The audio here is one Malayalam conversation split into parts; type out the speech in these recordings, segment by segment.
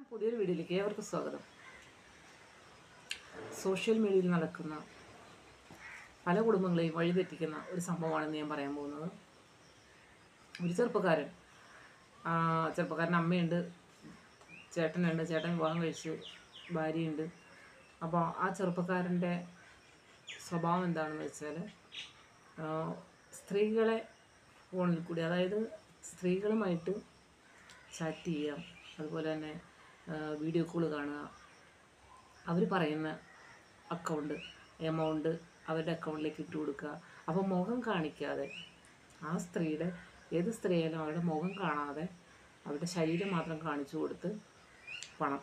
പുതിയൊരു വീഡിയോയിലേക്ക് ഏവർക്കും സ്വാഗതം സോഷ്യൽ മീഡിയയിൽ നടക്കുന്ന പല കുടുംബങ്ങളെയും വഴിതെറ്റിക്കുന്ന ഒരു സംഭവമാണെന്ന് ഞാൻ പറയാൻ പോകുന്നത് ഒരു ചെറുപ്പക്കാരൻ ആ, ചെറുപ്പക്കാരൻ അമ്മയുണ്ട് ചേട്ടനുണ്ട് ചേട്ടൻ വിവാഹം കഴിച്ച് ഭാര്യയുണ്ട് അപ്പോൾ ആ ചെറുപ്പക്കാരൻ്റെ സ്വഭാവം എന്താണെന്ന് വെച്ചാൽ ആ, സ്ത്രീകളെ ഫോണിൽ കൂടി അതായത് സ്ത്രീകളുമായിട്ട് ചാറ്റ് ചെയ്യാം അതുപോലെ തന്നെ വീഡിയോ കോൾ കാണുക അവർ പറയുന്ന അക്കൗണ്ട് എമൗണ്ട് അവരുടെ അക്കൗണ്ടിലേക്ക് ഇട്ട് കൊടുക്കുക അപ്പോൾ മുഖം കാണിക്കാതെ ആ സ്ത്രീയുടെ ഏത് സ്ത്രീയായാലും അവരുടെ മുഖം കാണാതെ അവരുടെ ശരീരം മാത്രം കാണിച്ചു കൊടുത്ത് പണം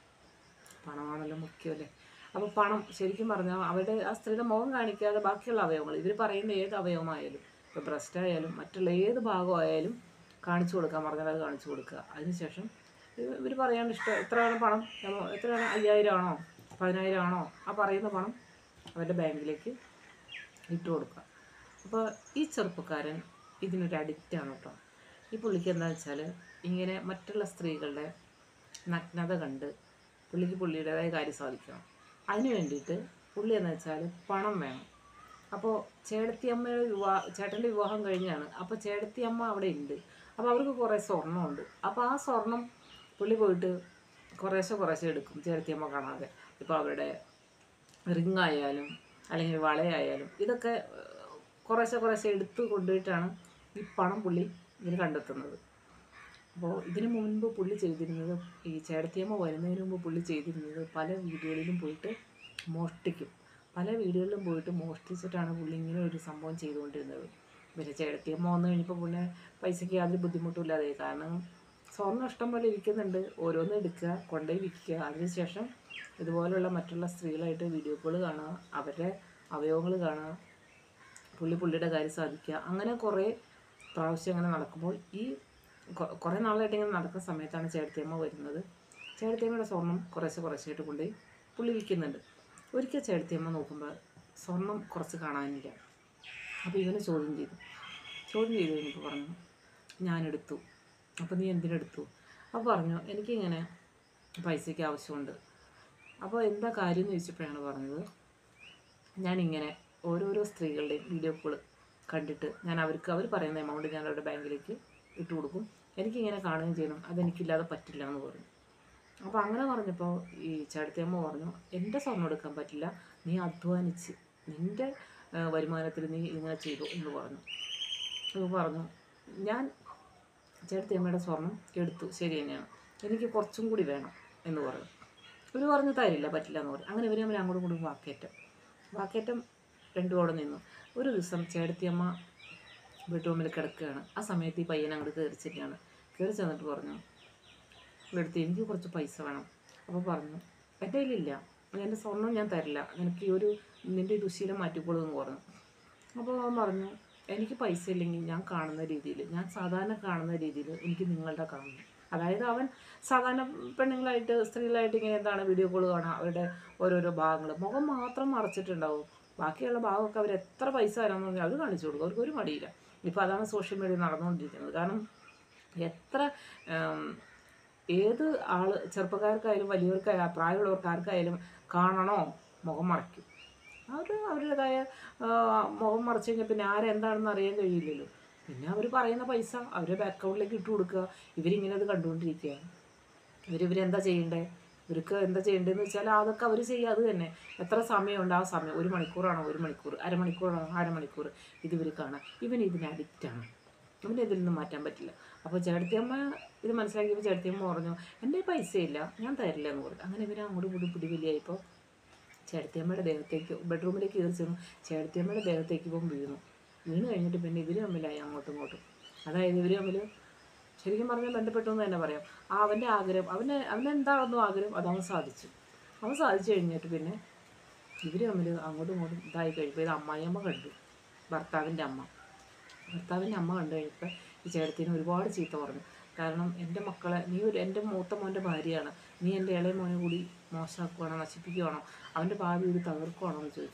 പണമാണല്ലോ മുഖ്യമല്ലേ അപ്പോൾ പണം ശരിക്കും പറഞ്ഞാൽ അവരുടെ ആ സ്ത്രീയുടെ മുഖം കാണിക്കാതെ ബാക്കിയുള്ള അവയവങ്ങൾ ഇവർ പറയുന്ന ഏത് അവയവമായാലും ഇപ്പോൾ ബ്രസ്റ്റ് ആയാലും മറ്റുള്ള ഏത് ഭാഗമായാലും കാണിച്ചു കൊടുക്കാൻ പറഞ്ഞാൽ അത് കാണിച്ചു കൊടുക്കുക അതിനുശേഷം ഇവർ പറയാൻ ഇഷ്ടം എത്രയാണ് പണം എമൗ- എത്രയാണ് അയ്യായിരം ആണോ പതിനായിരം ആണോ ആ പറയുന്ന പണം അവരുടെ ബാങ്കിലേക്ക് ഇട്ട് കൊടുക്കുക അപ്പോൾ ഈ ചെറുപ്പക്കാരൻ ഇതിനൊരു അഡിക്റ്റാണ് കേട്ടോ ഈ പുള്ളിക്ക് എന്താ വെച്ചാൽ ഇങ്ങനെ മറ്റുള്ള സ്ത്രീകളുടെ നഗ്നത കണ്ട് പുള്ളിക്ക് പുള്ളിയുടേതായ കാര്യം സാധിക്കണം അതിന് വേണ്ടിയിട്ട് പുള്ളി എന്ന് വെച്ചാൽ പണം വേണം അപ്പോൾ ചേടത്തിയമ്മയുടെ വിവാഹ ചേട്ടൻ്റെ വിവാഹം കഴിഞ്ഞാണ് അപ്പോൾ ചേടത്തിയമ്മ അവിടെ ഉണ്ട് അപ്പോൾ അവർക്ക് കുറേ സ്വർണ്ണമുണ്ട് അപ്പോൾ ആ സ്വർണം പുള്ളി പോയിട്ട് കുറേശ്ശെ കുറേശ്ശെ എടുക്കും ചേടത്തിയമ്മ കാണാതെ ഇപ്പോൾ അവരുടെ റിങ് ആയാലും അല്ലെങ്കിൽ വളയായാലും ഇതൊക്കെ ഏഹ്, കുറേശ്ശെ കുറേശ്ശെ എടുത്ത് കൊണ്ടുപോയിട്ടാണ് ഈ പണം പുള്ളി ഇതിന് കണ്ടെത്തുന്നത് അപ്പോൾ ഇതിനു മുൻപ് പുള്ളി ചെയ്തിരുന്നത് ഈ ചേടത്തിയമ്മ വരുന്നതിന് മുമ്പ് പുള്ളി ചെയ്തിരുന്നത് പല വീടുകളിലും പോയിട്ട് മോഷ്ടിക്കും പല വീടുകളിലും പോയിട്ട് മോഷ്ടിച്ചിട്ടാണ് പുള്ളി ഇങ്ങനെ ഒരു സംഭവം ചെയ്തുകൊണ്ടിരുന്നത് പിന്നെ ചേടത്തിയമ്മ വന്നു കഴിഞ്ഞപ്പോൾ പിന്നെ പൈസയ്ക്ക് യാതൊരു ബുദ്ധിമുട്ടില്ലാതെ കാരണം സ്വർണ്ണം ഇഷ്ടം പോലെ ഇരിക്കുന്നുണ്ട് ഓരോന്ന് എടുക്കുക കൊണ്ടുപോയി വിൽക്കുക അതിനുശേഷം ഇതുപോലുള്ള മറ്റുള്ള സ്ത്രീകളായിട്ട് വീഡിയോ കോൾ കാണുക അവരുടെ അവയവങ്ങൾ കാണുക പുള്ളി പുള്ളിയുടെ കാര്യം സാധിക്കുക അങ്ങനെ കുറേ പ്രാവശ്യം അങ്ങനെ നടക്കുമ്പോൾ ഈ കൊ- കുറേ നാളായിട്ട് ഇങ്ങനെ നടക്കുന്ന സമയത്താണ് ചേട്ടത്തിയമ്മ വരുന്നത് ചേട്ടത്തിയമ്മയുടെ സ്വർണം കുറേശ്ശെ കുറേശ്ശായിട്ട് കൊണ്ടുപോയി പുള്ളി വിൽക്കുന്നുണ്ട് ഒരിക്കൽ ചേട്ടത്തിയമ്മ നോക്കുമ്പോൾ സ്വർണം കുറച്ച് കാണാനില്ല അപ്പോൾ ഇവനെ ചോദ്യം ചെയ്തു ചോദ്യം ചെയ്ത് കഴിഞ്ഞപ്പോൾ പറഞ്ഞു ഞാനെടുത്തു അപ്പോൾ നീ എന്തിനെടുത്തു അപ്പോൾ പറഞ്ഞു എനിക്കിങ്ങനെ പൈസയ്ക്ക് ആവശ്യമുണ്ട് അപ്പോൾ എന്താ കാര്യം എന്ന് ചോദിച്ചപ്പോഴാണ് പറഞ്ഞത് ഞാനിങ്ങനെ ഓരോരോ സ്ത്രീകളുടെയും വീഡിയോ കോൾ കണ്ടിട്ട് ഞാൻ അവർക്ക് അവർ പറയുന്ന എമൗണ്ട് ഞാൻ അവരുടെ ബാങ്കിലേക്ക് ഇട്ട് കൊടുക്കും എനിക്കിങ്ങനെ കാണുകയും ചെയ്യണം അതെനിക്കില്ലാതെ പറ്റില്ല എന്ന് പറഞ്ഞു അപ്പോൾ അങ്ങനെ പറഞ്ഞപ്പോൾ ഈ ചേട്ടത്തിയമ്മ പറഞ്ഞു എൻ്റെ സ്വർണ്ണം എടുക്കാൻ പറ്റില്ല നീ അധ്വാനിച്ച് നിൻ്റെ ആ, വരുമാനത്തിൽ നീ ഇങ്ങനെ ചെയ്തു എന്ന് പറഞ്ഞു അപ്പോൾ പറഞ്ഞു ഞാൻ ചേട്ടത്തിയമ്മയുടെ സ്വർണം എടുത്തു ശരി തന്നെയാണ് എനിക്ക് കുറച്ചും കൂടി വേണം എന്ന് പറഞ്ഞു ഇവർ പറഞ്ഞു തരില്ല പറ്റില്ല എന്ന് പറഞ്ഞു അങ്ങനെ ഇവർ തമ്മിൽ അങ്ങോട്ടും ഇങ്ങോട്ടും വാക്കേറ്റം വാക്കേറ്റം രണ്ടും അവിടെ നിന്നു ഒരു ദിവസം ചേട്ടത്തിയമ്മ ബെഡ്റൂമിൽ കിടക്കുകയാണ് ആ സമയത്ത് ഈ പയ്യൻ അങ്ങോട്ട് കയറി ചെല്ലുകയാണ് കയറി ചെന്നിട്ട് പറഞ്ഞു ഇവിടുത്തെ എനിക്ക് കുറച്ച് പൈസ വേണം അപ്പോൾ പറഞ്ഞു എൻ്റെ കയ്യിലില്ല എൻ്റെ സ്വർണ്ണം ഞാൻ തരില്ല നിനക്ക് ഈ ഒരു നിൻ്റെ ഈ ദുശീലം മാറ്റിക്കോളൂ എന്ന് പറഞ്ഞു അപ്പോൾ അവൻ പറഞ്ഞു എനിക്ക് പൈസ ഇല്ലെങ്കിൽ ഞാൻ കാണുന്ന രീതിയിൽ ഞാൻ സാധാരണ കാണുന്ന രീതിയിൽ എനിക്ക് നിങ്ങളുടെ കാണണം അതായത് അവൻ സാധാരണ പെണ്ണുങ്ങളായിട്ട് സ്ത്രീകളായിട്ട് ഇങ്ങനെ എന്താണ് വീഡിയോ കോൾ കാണുക അവരുടെ ഓരോരോ ഭാഗങ്ങൾ മുഖം മാത്രം മറച്ചിട്ടുണ്ടാവും ബാക്കിയുള്ള ഭാഗമൊക്കെ അവർ എത്ര പൈസ തരാമെന്ന് പറഞ്ഞാൽ അവർ കാണിച്ചു കൊടുക്കും അവർക്ക് ഒരു മടിയില്ല ഇപ്പോൾ അതാണ് സോഷ്യൽ മീഡിയ നടന്നുകൊണ്ടിരിക്കുന്നത് കാരണം എത്ര ഉം, ഏത് ആൾ ചെറുപ്പക്കാർക്കായാലും വലിയവർക്കായാലും പ്രായമുള്ളവർക്ക് ആർക്കായാലും കാണണോ മുഖം മറയ്ക്കും അവർ അവരുടേതായ ആ, മുഖം മറച്ചു കഴിഞ്ഞാൽ പിന്നെ ആരെന്താണെന്ന് അറിയാൻ കഴിയില്ലല്ലോ പിന്നെ അവർ പറയുന്ന പൈസ അവരുടെ അക്കൗണ്ടിലേക്ക് ഇട്ട് കൊടുക്കുക ഇവരിങ്ങനെ അത് കണ്ടുകൊണ്ടിരിക്കുകയാണ് ഇവർ ഇവരെന്താ ചെയ്യണ്ടേ ഇവർക്ക് എന്താ ചെയ്യേണ്ടതെന്ന് വെച്ചാൽ അതൊക്കെ അവർ ചെയ്യുക അത് തന്നെ എത്ര സമയമുണ്ട് ആ സമയം ഒരു മണിക്കൂറാണോ ഒരു മണിക്കൂർ അരമണിക്കൂറാണോ അരമണിക്കൂർ ഇത് ഇവർ കാണാം ഇവൻ ഇതിന് അഡിക്റ്റാണ് ഇവന് ഇതിൽ നിന്ന് മാറ്റാൻ പറ്റില്ല അപ്പോൾ ചേട്ടത്തിയമ്മ ഇത് മനസ്സിലാക്കിയപ്പോൾ ചേട്ടത്തിയമ്മ പറഞ്ഞു എൻ്റെ പൈസയില്ല ഞാൻ തരില്ല എന്ന് പറഞ്ഞു അങ്ങനെ ഇവർ അങ്ങോട്ട് കൂടി പിടിവലിയായപ്പോൾ ചേട്ടത്തിയമ്മയുടെ ദേഹത്തേക്ക് ബെഡ്റൂമിലേക്ക് കയറി ചെന്നു ചേട്ടത്തിയമ്മയുടെ ദേഹത്തേക്ക് ഇപ്പം വീണു വീണ് കഴിഞ്ഞിട്ട് പിന്നെ ഇവർ തമ്മിലായി അങ്ങോട്ടും ഇങ്ങോട്ടും അതായത് ഇവർ തമ്മിൽ ശരിക്കും പറഞ്ഞാൽ ബന്ധപ്പെട്ടു എന്ന് തന്നെ പറയാം ആ അവൻ്റെ ആഗ്രഹം അവന് അവനെന്താണെന്നോ ആഗ്രഹം അത് അവൻ സാധിച്ചു അവൻ സാധിച്ചു കഴിഞ്ഞിട്ട് പിന്നെ ഇവർ തമ്മിൽ അങ്ങോട്ടും ഇങ്ങോട്ടും ഇതായി കഴിയുമ്പോൾ ഇത് അമ്മായിയമ്മ കണ്ടു ഭർത്താവിൻ്റെ അമ്മ ഭർത്താവിൻ്റെ അമ്മ കണ്ടു കഴിഞ്ഞപ്പോൾ ഈ ചേട്ടത്തിന് ഒരുപാട് ചീത്ത പറഞ്ഞു കാരണം എൻ്റെ മക്കളെ നീ ഒരു എൻ്റെ മൂത്ത മോൻ്റെ ഭാര്യയാണ് നീ എൻ്റെ ഇളയ മോനെ കൂടി മോശമാക്കുവാണോ നശിപ്പിക്കുവാണോ അവൻ്റെ ഭാവി ഒരു തകർക്കുവാണോ എന്ന് ചോദിച്ചു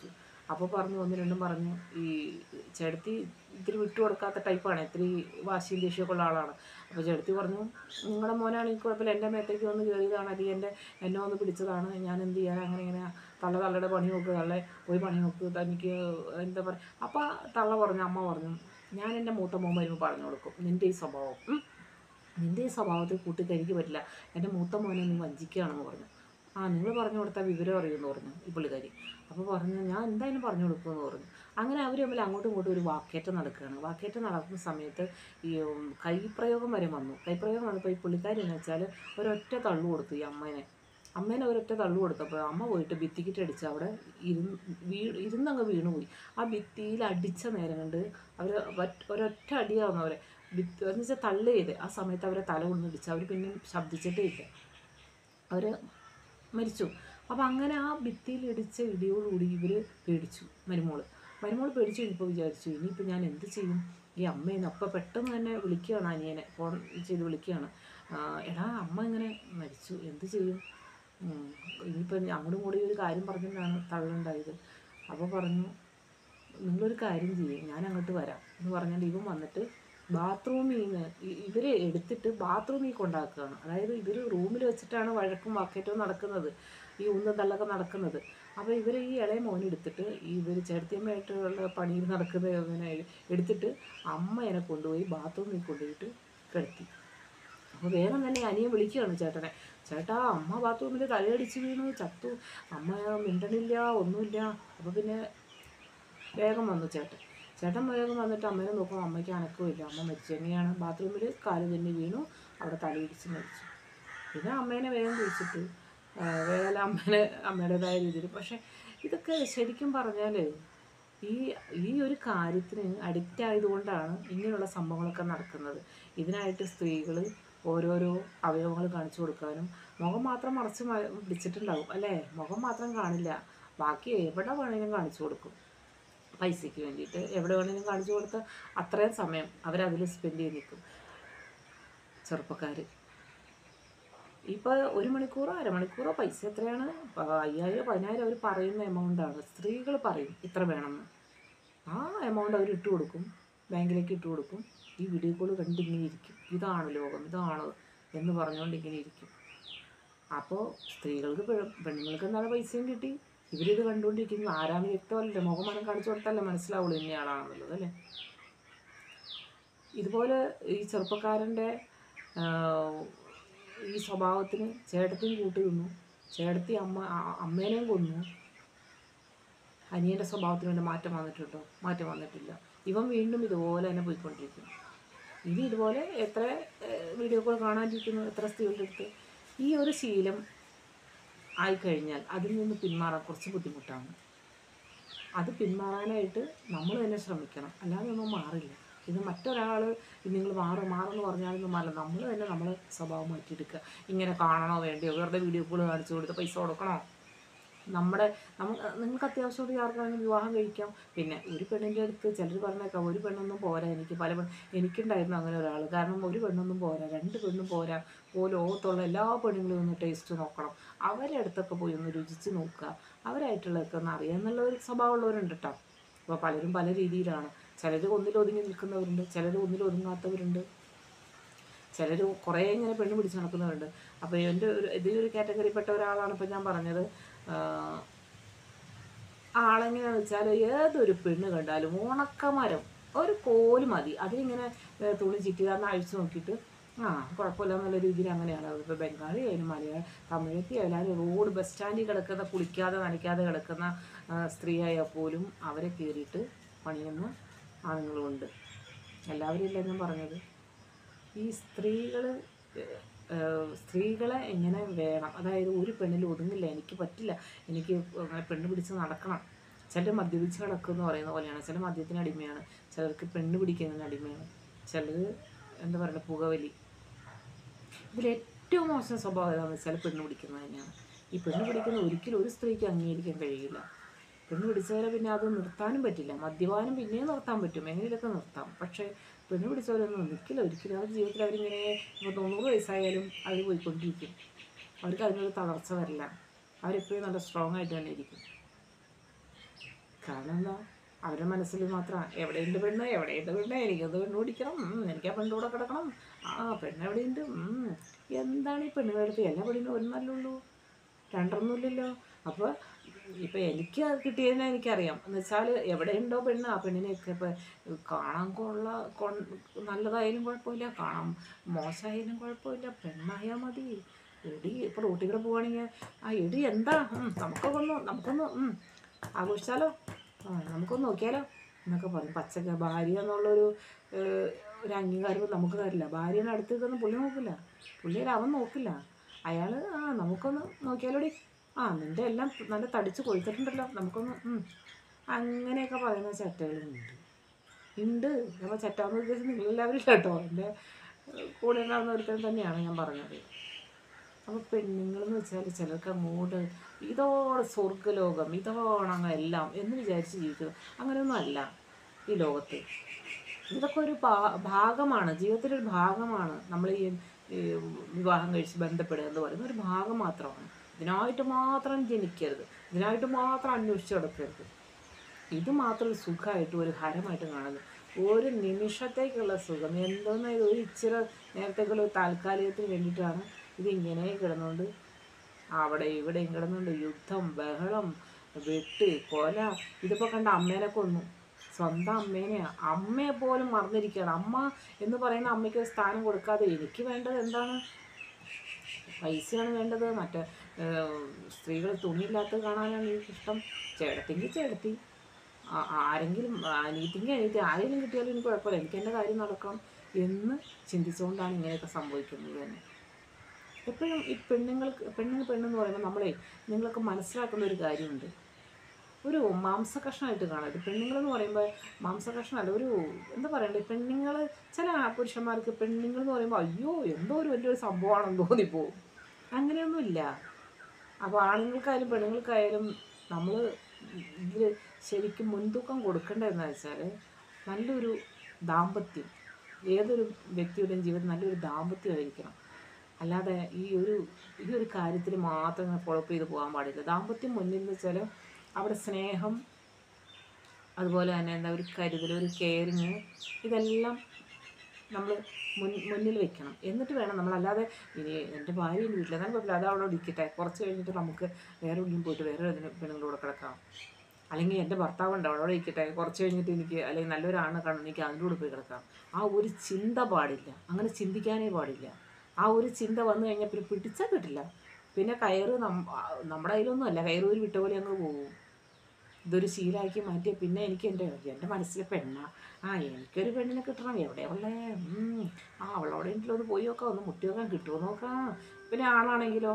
അപ്പോൾ പറഞ്ഞു ഒന്ന് രണ്ടും പറഞ്ഞു ഈ ചേട്ടത്തി ഇത്തിരി വിട്ടു കൊടുക്കാത്ത ടൈപ്പാണ് ഇത്തിരി വാശിയും ദേഷ്യമൊക്കെ ഉള്ള ആളാണ് അപ്പോൾ ചേട്ടത്തി പറഞ്ഞു നിങ്ങളുടെ മോനാണെങ്കിൽ കുഴപ്പമില്ല എൻ്റെ മേത്തേക്ക് വന്ന് കയറിയതാണ് അല്ലെങ്കിൽ എൻ്റെ എന്നെ വന്ന് പിടിച്ചതാണ് ഞാൻ എന്ത് ചെയ്യാൻ അങ്ങനെ ഇങ്ങനെ തള്ള തള്ളയുടെ പണി നോക്ക് തള്ളെ പോയി പണി നോക്ക് തനിക്ക് എന്താ പറയുക അപ്പോൾ തള്ള പറഞ്ഞു അമ്മ പറഞ്ഞു ഞാൻ എൻ്റെ മൂത്ത മോൻ വരുമ്പോൾ പറഞ്ഞു കൊടുക്കും നിൻ്റെ ഈ സ്വഭാവം ഉം. നിൻ്റെ ഈ സ്വഭാവത്തിൽ കൂട്ടിക്കരിക്ക് പറ്റില്ല എൻ്റെ മൂത്ത മോനെ നീ വഞ്ചിക്കുകയാണെന്ന് പറഞ്ഞു ആ നിങ്ങൾ പറഞ്ഞു കൊടുത്താൽ വിവരം അറിയുമെന്ന് പറഞ്ഞു ഈ പുള്ളിക്കാരി അപ്പോൾ പറഞ്ഞു ഞാൻ എന്തായാലും പറഞ്ഞു കൊടുക്കുമെന്ന് പറഞ്ഞു അങ്ങനെ അവർ തമ്മിൽ അങ്ങോട്ടും ഇങ്ങോട്ടും ഒരു വാക്കേറ്റം നടക്കുകയാണ് വാക്കേറ്റം നടക്കുന്ന സമയത്ത് ഈ ഉം, കൈപ്രയോഗം വരെ വന്നു കൈപ്രയോഗം വന്നപ്പോൾ ഈ പുള്ളിക്കാരി എന്ന് വെച്ചാൽ ഒരൊറ്റ തള്ളു കൊടുത്തു ഈ അമ്മേനെ അമ്മേനെ ഒരൊറ്റ തള്ളു കൊടുത്തപ്പോൾ അമ്മ പോയിട്ട് ഭിത്തിക്കിട്ട് അടിച്ച് അവിടെ ഇരുന്ന് വീ ഇരുന്നങ്ങ് വീണുപോയി ആ ഭിത്തിയിൽ അടിച്ച നേരം കൊണ്ട് അവർ ഒരൊറ്റ അടിയാവുന്നു അവരെ ഭിത്തി എന്ന് വെച്ചാൽ തള്ളു ചെയ്ത് ആ സമയത്ത് അവരെ തല കൊണ്ടിടിച്ച് അവർ പിന്നെ ശബ്ദിച്ചിട്ടേ ഇല്ല അവർ മരിച്ചു അപ്പോൾ അങ്ങനെ ആ ഭിത്തിയിൽ ഇടിച്ച ഇടിയോടുകൂടി ഇവർ പേടിച്ചു മരുമോള് മരുമോള് പേടിച്ചു കഴിഞ്ഞപ്പോൾ വിചാരിച്ചു ഇനിയിപ്പോൾ ഞാൻ എന്ത് ചെയ്യും ഈ അമ്മേനെ അപ്പോൾ പെട്ടെന്ന് തന്നെ വിളിക്കുകയാണ് അനിയനെ ഫോൺ ചെയ്ത് വിളിക്കുകയാണ് ആ, എടാ അമ്മ ഇങ്ങനെ മരിച്ചു എന്ത് ചെയ്യും ഉം, ഇനിയിപ്പോൾ അങ്ങോട്ടും കൂടി ഒരു കാര്യം പറഞ്ഞിട്ടാണ് തള്ളുണ്ടായത് അപ്പോൾ പറഞ്ഞു നിങ്ങളൊരു കാര്യം ചെയ്യും ഞാൻ അങ്ങോട്ട് വരാം എന്ന് പറഞ്ഞാൽ ഇവൻ വന്നിട്ട് ബാത്റൂമിൽ നിന്ന് ഇവരെ എടുത്തിട്ട് ബാത്റൂമിൽ കൊണ്ടാക്കുകയാണ് അതായത് ഇവർ റൂമിൽ വെച്ചിട്ടാണ് വഴക്കും വാക്കേറ്റവും നടക്കുന്നത് ഈ ഉന്തും തള്ളൊക്കെ നടക്കുന്നത് അപ്പോൾ ഇവർ ഈ ഇളയ മോനെ എടുത്തിട്ട് ഇവർ ചേർത്തിയമ്മയായിട്ടുള്ള പണിയിൽ നടക്കുന്ന ഇവനെ എടുത്തിട്ട് അമ്മേനെ കൊണ്ടുപോയി ബാത്റൂമിൽ കൊണ്ടുപോയിട്ട് കിടത്തി അപ്പോൾ വേഗം തന്നെ അനിയൻ വിളിക്കുകയാണ് ചേട്ടനെ ചേട്ടാ അമ്മ ബാത്റൂമിൽ തലയടിച്ച് വീണു ചത്തു അമ്മ മിണ്ടണില്ല ഒന്നുമില്ല അപ്പോൾ പിന്നെ വേഗം വന്നു ചേട്ടൻ ചേട്ടൻ വേഗം വന്നിട്ട് അമ്മേനെ നോക്കുമ്പോൾ അമ്മയ്ക്ക് അനക്കമില്ല അമ്മ മരിച്ചു എങ്ങനെയാണ് ബാത്റൂമിൽ കാല് തന്നെ വീണു അവിടെ തലയിടിച്ച് മരിച്ചു പിന്നെ അമ്മേനെ വേഗം വിളിച്ചിട്ട് ആ, വേഗം അമ്മേനെ അമ്മയുടേതായ രീതിയിൽ പക്ഷെ ഇതൊക്കെ ശരിക്കും പറഞ്ഞാൽ ഈ ഈ ഒരു കാര്യത്തിന് അഡിക്റ്റ് ആയതുകൊണ്ടാണ് ഇങ്ങനെയുള്ള സംഭവങ്ങളൊക്കെ നടക്കുന്നത് ഇതിനായിട്ട് സ്ത്രീകൾ ഓരോരോ അവയവങ്ങൾ കാണിച്ചു കൊടുക്കാനും മുഖം മാത്രം മറച്ച് മ- പിടിച്ചിട്ടുണ്ടാവും അല്ലേ മുഖം മാത്രം കാണില്ല ബാക്കി എവിടെ വേണമെങ്കിലും കാണിച്ചു കൊടുക്കും പൈസയ്ക്ക് വേണ്ടിയിട്ട് എവിടെ വേണമെങ്കിലും കാണിച്ചു കൊടുത്താൽ അത്രയും സമയം അവരതിൽ സ്പെൻഡ് ചെയ്ത് നിൽക്കും ചെറുപ്പക്കാർ ഇപ്പോൾ ഒരു മണിക്കൂറോ അരമണിക്കൂറോ പൈസ എത്രയാണ് ഇപ്പൊ അയ്യായിരം പതിനായിരം അവർ പറയുന്ന എമൗണ്ടാണ് സ്ത്രീകൾ പറയും ഇത്ര വേണമെന്ന് ആ എമൗണ്ട് അവർ ഇട്ട് കൊടുക്കും ബാങ്കിലേക്ക് ഇട്ട് കൊടുക്കും ഈ വീഡിയോ കോൾ കണ്ടിങ്ങനെ ഇരിക്കും ഇതാണ് ലോകം ഇതാണ് എന്ന് പറഞ്ഞുകൊണ്ട് ഇങ്ങനെ ഇരിക്കും അപ്പോൾ സ്ത്രീകൾക്ക് പെ- പെണ്ണുങ്ങൾക്ക് എന്താണ് പൈസയും കിട്ടി ഇവരിത് കണ്ടുകൊണ്ടിരിക്കുന്നു ആരാന്ന് വ്യക്തമല്ലേ മുഖമനം കാണിച്ചു കൊടുത്താലേ മനസ്സിലാവുള്ളൂ ഇന്നയാളാണെന്നുള്ളത് അല്ലേ ഇതുപോലെ ഈ ചെറുപ്പക്കാരൻ്റെ ആഹ്, ഈ സ്വഭാവത്തിന് ചേട്ടത്തിയും കൂട്ടി നിന്നു ചേട്ടത്തി അമ്മ ആ- അമ്മേനെയും കൊന്നു അനിയൻ്റെ സ്വഭാവത്തിന് വേണ്ടി മാറ്റം വന്നിട്ടുണ്ടോ മാറ്റം വന്നിട്ടില്ല ഇവൻ വീണ്ടും ഇതുപോലെ തന്നെ പോയിക്കൊണ്ടിരിക്കുന്നു ഇനി ഇതുപോലെ എത്ര ഏഹ്, വീഡിയോ കോൾ കാണാനിരിക്കുന്നു എത്ര സ്ത്രീകളുടെ അടുത്ത് ഈ ഒരു ശീലം ആയിക്കഴിഞ്ഞാൽ അതിൽ നിന്ന് പിന്മാറാൻ കുറച്ച് ബുദ്ധിമുട്ടാണ് അത് പിന്മാറാനായിട്ട് നമ്മൾ തന്നെ ശ്രമിക്കണം അല്ലാതെ ഒന്നും മാറില്ല ഇത് മറ്റൊരാൾ നിങ്ങൾ മാറും മാറുമെന്ന് പറഞ്ഞാലൊന്നും മാറില്ല നമ്മൾ തന്നെ നമ്മളെ സ്വഭാവം മാറ്റിയെടുക്കുക ഇങ്ങനെ കാണണോ വേണ്ടിയോ വെറുതെ വീഡിയോ കോൾ കാണിച്ചു കൊടുത്ത് പൈസ കൊടുക്കണോ നമ്മുടെ നമുക്ക് നിങ്ങൾക്ക് അത്യാവശ്യമായിട്ട് ആർക്കാണെങ്കിലും വിവാഹം കഴിക്കാം പിന്നെ ഒരു പെണ്ണിൻ്റെ അടുത്ത് ചിലർ പറഞ്ഞേക്കാം ഒരു പെണ്ണൊന്നും പോരാ എനിക്ക് പല പെണ്ണ് എനിക്കുണ്ടായിരുന്നു അങ്ങനെ ഒരാൾ കാരണം ഒരു പെണ്ണൊന്നും പോരാ രണ്ട് പെണ്ണും പോരാ പോലും ലോകത്തുള്ള എല്ലാ പെണ്ണുങ്ങളും ഒന്ന് ടേസ്റ്റ് നോക്കണം അവരുടെ അടുത്തൊക്കെ പോയി ഒന്ന് രുചിച്ച് നോക്കുക അവരായിട്ടുള്ളതൊക്കെ ഒന്ന് അറിയാം എന്നുള്ള ഒരു സ്വഭാവമുള്ളവരുണ്ട് കേട്ടോ അപ്പോൾ പലരും പല രീതിയിലാണ് ചിലർ ഒന്നിലൊതുങ്ങി നിൽക്കുന്നവരുണ്ട് ചിലർ ഒന്നിലൊതുങ്ങാത്തവരുണ്ട് ചിലർ കുറേ ഇങ്ങനെ പെണ്ണ് പിടിച്ച് നടക്കുന്നവരുണ്ട് അപ്പോൾ എൻ്റെ ഒരു ഇതിലൊരു കാറ്റഗറിപ്പെട്ട ഒരാളാണ് ഇപ്പോൾ ഞാൻ പറഞ്ഞത് ആഹ് ആളെങ്ങനെയാണെന്ന് വെച്ചാൽ ഏതൊരു പെണ്ണ് കണ്ടാലും ഉണക്കമരം ഒരു കോല് മതി അതിലിങ്ങനെ ഏഹ് തുണി ചിറ്റിതാന്ന് അഴിച്ചു നോക്കിയിട്ട് ആ കുഴപ്പമില്ല എന്നുള്ള രീതിയിൽ അങ്ങനെയാണ് അതിപ്പോൾ ബംഗാളി ആയാലും മലയാളം തമിഴത്തി ആയാലും റോഡ് ബസ് സ്റ്റാൻഡിൽ കിടക്കുന്ന കുളിക്കാതെ നനയ്ക്കാതെ കിടക്കുന്ന ആ, സ്ത്രീയായാൽ പോലും അവരെ കയറിയിട്ട് പണിയുന്ന ആണുങ്ങളുമുണ്ട് എല്ലാവരും ഇല്ല ഞാൻ പറഞ്ഞത് ഈ സ്ത്രീകൾ സ്ത്രീകളെ എങ്ങനെ വേണം അതായത് ഒരു പെണ്ണിൽ ഒതുങ്ങില്ല എനിക്ക് പറ്റില്ല എനിക്ക് അങ്ങനെ പെണ്ണ് പിടിച്ച് നടക്കണം ചിലർ മദ്യപിച്ച് കിടക്കുമെന്ന് പറയുന്ന പോലെയാണ് ചില മദ്യത്തിന് അടിമയാണ് ചിലർക്ക് പെണ്ണ് പിടിക്കുന്നതിന് അടിമയാണ് ചിലർ എന്താ പറയുക പുകവലി ഇതിൽ ഏറ്റവും മോശം സ്വഭാവം ഏതാണെന്ന് വെച്ചാൽ പെണ്ണ് പിടിക്കുന്നത് തന്നെയാണ് ഈ പെണ്ണ് പിടിക്കുന്ന ഒരിക്കലും ഒരു സ്ത്രീക്ക് അംഗീകരിക്കാൻ കഴിയില്ല പെണ്ണ് പിടിച്ചവരെ പിന്നെ അത് നിർത്താനും പറ്റില്ല മദ്യപാനം പിന്നെയും നിർത്താൻ പറ്റും എങ്ങനെയൊക്കെ നിർത്താം പക്ഷേ പെണ്ണ് പിടിച്ചവരൊന്നും നിൽക്കില്ല ഒരിക്കലും അവരുടെ ജീവിതത്തിൽ അവരിങ്ങനെ ഇപ്പോൾ തൊണ്ണൂറ് വയസ്സായാലും അവർ പോയിക്കൊണ്ടിരിക്കും അവർക്ക് അതിനൊരു തളർച്ച വരില്ല അവരെപ്പോഴും നല്ല സ്ട്രോങ് ആയിട്ട് തന്നെ ഇരിക്കും കാരണം എന്താ അവരുടെ മനസ്സിൽ മാത്രം എവിടെയുണ്ട് പെണ്ണ് എവിടെയുണ്ട് പെണ്ണ് എനിക്കത് പെണ്ണ് പിടിക്കണം ഉം, എനിക്ക് ആ പെണ്ണിൻ്റെ കൂടെ കിടക്കണം ആ പെണ്ണ് എവിടെയുണ്ട് ഉം, എന്താണ് ഈ പെണ്ണുങ്ങളടുത്ത് എല്ലാ പെണ്ണിനും ഒന്നല്ലേ ഉള്ളൂ രണ്ടൊന്നുമില്ലല്ലോ അപ്പോൾ ഇപ്പം എനിക്ക് അത് കിട്ടിയതിനെ എനിക്കറിയാം എന്ന് വെച്ചാൽ എവിടെയുണ്ടോ പെണ്ണ് ആ പെണ്ണിനെയൊക്കെ ഇപ്പം കാണാൻ കൊള്ള കൊ നല്ലതായാലും കുഴപ്പമില്ല കാണാൻ മോശമായാലും കുഴപ്പമില്ല പെണ്ണായാൽ മതി എടി ഇപ്പോൾ റോട്ടിൽ കൂടെ പോവുകയാണെങ്കിൽ ആ എടി എന്താ ഉം, നമുക്കൊക്കെ ഒന്ന് നമുക്കൊന്ന് ഉം, ആഘോഷിച്ചാലോ ആ നമുക്കൊന്ന് നോക്കിയാലോ എന്നൊക്കെ പറയും പച്ചക്ക ഭാര്യ എന്നുള്ളൊരു ഏഹ്, ഒരു അംഗീകാരം നമുക്ക് തരില്ല ഭാര്യനെ അടുത്ത് നിൽക്കുന്ന പുള്ളി നോക്കില്ല പുള്ളിയുടെ അവൻ നോക്കില്ല അയാൾ ആ നമുക്കൊന്ന് നോക്കിയാലോടി ആ നിൻ്റെ എല്ലാം നല്ല തടിച്ച് കൊഴുത്തിട്ടുണ്ടല്ലോ നമുക്കൊന്ന് ഉം. അങ്ങനെയൊക്കെ പറയുന്ന ചട്ടകളുണ്ട് ഉണ്ട് അപ്പോൾ ചട്ടാന്ന് ഉദ്ദേശിച്ച് നിങ്ങളെല്ലാവരും കേട്ടോ എൻ്റെ കൂടെ ഉണ്ടാകുന്ന ഒരുത്തൻ തന്നെയാണ് ഞാൻ പറഞ്ഞത് അപ്പോൾ പെണ്ണുങ്ങളെന്ന് വെച്ചാൽ ചിലർക്ക് അങ്ങോട്ട് ഇതോടെ സ്വർഗ്ഗലോകം ഇതോണങ്ങ് എല്ലാം എന്ന് വിചാരിച്ച് ജീവിക്കുന്നത് അങ്ങനെയൊന്നും അല്ല ഈ ലോകത്ത് ഇതൊക്കെ ഒരു ഭാ- ഭാഗമാണ് ജീവിതത്തിലൊരു ഭാഗമാണ് നമ്മൾ ഈ ഈ വിവാഹം കഴിച്ച് ബന്ധപ്പെടുക എന്ന് പറയുന്ന ഒരു ഭാഗം മാത്രമാണ് ഇതിനായിട്ട് മാത്രം ജനിക്കരുത് ഇതിനായിട്ട് മാത്രം അന്വേഷിച്ച് നടക്കരുത് ഇത് മാത്രം ഒരു സുഖമായിട്ട് ഒരു ഹരമായിട്ട് കാണുന്നു ഒരു നിമിഷത്തേക്കുള്ള സുഖം എന്തോന്ന് ഇത് ഒരു ഇച്ചിരി നേരത്തേക്കുള്ള ഒരു താൽക്കാലികത്തിന് വേണ്ടിയിട്ടാണ് ഇതിങ്ങനെ കിടന്നുകൊണ്ട് അവിടെ ഇവിടെയും കിടന്നുകൊണ്ട് യുദ്ധം ബഹളം വെട്ട് കൊല ഇതിപ്പോൾ കണ്ട അമ്മേനെ കൊന്നു സ്വന്തം അമ്മേനെയാ അമ്മയെ പോലും മറന്നിരിക്കുകയാണ് അമ്മ എന്ന് പറയുന്ന അമ്മയ്ക്ക് ഒരു സ്ഥാനം കൊടുക്കാതെ എനിക്ക് വേണ്ടത് എന്താണ് പൈസയാണ് വേണ്ടത് മറ്റേ സ്ത്രീകൾ തുണിയില്ലാത്തത് കാണാനാണ് എനിക്കിഷ്ടം ചേട്ടത്തിങ്കിൽ ചേട്ടത്തി ആ- ആരെങ്കിലും അനീതിങ്കിൽ അനീതി ആരെങ്കിലും കിട്ടിയാലും എനിക്ക് കുഴപ്പമില്ല എനിക്ക് എൻ്റെ കാര്യം നടക്കണം എന്ന് ചിന്തിച്ചുകൊണ്ടാണ് ഇങ്ങനെയൊക്കെ സംഭവിക്കുന്നത് തന്നെ എപ്പോഴും ഈ പെണ്ണുങ്ങൾക്ക് പെണ്ണിന് പെണ്ണെന്ന് പറയുമ്പോൾ നമ്മളെ നിങ്ങളൊക്കെ മനസ്സിലാക്കുന്ന ഒരു കാര്യമുണ്ട് ഒരു മാംസകഷ്ണമായിട്ട് കാണരുത് പെണ്ണുങ്ങളെന്ന് പറയുമ്പോൾ മാംസകഷ്ണമല്ല ഒരു എന്താ പറയണ്ടേ പെണ്ണുങ്ങൾ ചില പുരുഷന്മാർക്ക് പെണ്ണുങ്ങൾ എന്ന് പറയുമ്പോൾ അയ്യോ എന്തോ ഒരു വലിയൊരു സംഭവമാണെന്ന് തോന്നിപ്പോവും അങ്ങനെയൊന്നുമില്ല അപ്പോൾ ആണുങ്ങൾക്കായാലും പെണ്ണുങ്ങൾക്കായാലും നമ്മൾ ഇതിൽ ശരിക്കും മുൻതൂക്കം കൊടുക്കേണ്ടതെന്ന് വെച്ചാൽ നല്ലൊരു ദാമ്പത്യം ഏതൊരു വ്യക്തിയുടെയും ജീവിതത്തിൽ നല്ലൊരു ദാമ്പത്യമായിരിക്കണം അല്ലാതെ ഈ ഒരു ഈ ഒരു കാര്യത്തിൽ മാത്രം ഇങ്ങനെ ഫോളോ ചെയ്ത് പോകാൻ പാടില്ല ദാമ്പത്യം മുന്നിൽ എന്ന് വെച്ചാൽ അവിടെ സ്നേഹം അതുപോലെ തന്നെ എന്താ ഒരു കരുതൽ ഒരു കെയറിങ് ഇതെല്ലാം നമ്മൾ മുൻ മുന്നിൽ വെക്കണം എന്നിട്ട് വേണം നമ്മൾ അല്ലാതെ ഇനി എൻ്റെ ഭാര്യ എൻ്റെ വീട്ടിൽ എന്നാൽ കുഴപ്പമില്ല അത് അവിടെ ഇരിക്കട്ടെ കുറച്ച് കഴിഞ്ഞിട്ട് നമുക്ക് വേറെ എവിടെയും പോയിട്ട് വേറെ ഏതിന് പെണ്ണുങ്ങളോട് കിടക്കാം അല്ലെങ്കിൽ എൻ്റെ ഭർത്താവുണ്ട് അവിടെ ഇരിക്കട്ടെ കുറച്ച് കഴിഞ്ഞിട്ട് എനിക്ക് അല്ലെങ്കിൽ നല്ലൊരാണ് കാണും എനിക്ക് അതിൻ്റെ കൂടെ പോയി കിടക്കാം ആ ഒരു ചിന്ത പാടില്ല അങ്ങനെ ചിന്തിക്കാനേ പാടില്ല ആ ഒരു ചിന്ത വന്നു കഴിഞ്ഞാൽ പിന്നെ പിടിച്ചാൽ കിട്ടില്ല പിന്നെ കയറ് നം- ആ, നമ്മുടെ കയ്യിലൊന്നും അല്ല കയറ് ഒരു വിട്ട പോലെ അങ്ങ് പോകും ഇതൊരു ശീലമാക്കി മാറ്റിയ പിന്നെ എനിക്ക് എൻ്റെ എൻ്റെ മനസ്സിലെ പെണ്ണ ആ എനിക്കൊരു പെണ്ണിനെ കിട്ടണം എവിടെ ഉള്ളേ ഉം, ആ അവളോടെ എങ്കിലും ഒന്ന് പോയി നോക്കാം ഒന്ന് മുട്ടി നോക്കാൻ കിട്ടുമോ നോക്കാം പിന്നെ ആണാണെങ്കിലോ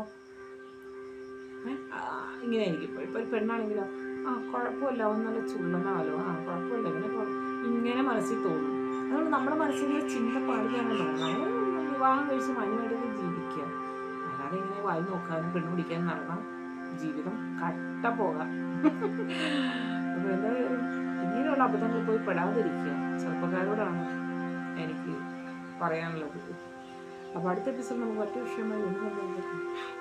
ഏ, ആ, ഇങ്ങനെ ആയിരിക്കും ഇപ്പോൾ ഇപ്പോൾ ഒരു പെണ്ണാണെങ്കിലോ ആ കുഴപ്പമില്ല അവൻ നല്ല ചുള്ളനാലോ ആ കുഴപ്പമില്ല ഇങ്ങനെ കൊ- ഇങ്ങനെ മനസ്സിൽ തോന്നും അതുകൊണ്ട് നമ്മുടെ മനസ്സിൽ ഒരു ചിന്ത പാടില്ലാന്നല്ല നമ്മൾ വിവാഹം കഴിച്ച് മാന്യമായിട്ടൊക്കെ ജീവിക്കുക അല്ലാതെ ഇങ്ങനെ വായി നോക്കാനും പെണ്ണ് പിടിക്കാനും നടന്ന ജീവിതം കട്ട പോകാം അപ്പോൾ എന്തായാലും ഇങ്ങനെയുള്ള അബദ്ധങ്ങൾ പോയി പെടാതിരിക്കുക ചെറുപ്പക്കാരോടാണ് എനിക്ക് പറയാനുള്ളത് അപ്പോൾ അടുത്ത എപ്പിസോഡ് നമുക്ക് മറ്റു വിഷയമായി വീണ്ടും കണ്ടുപിടിക്കാം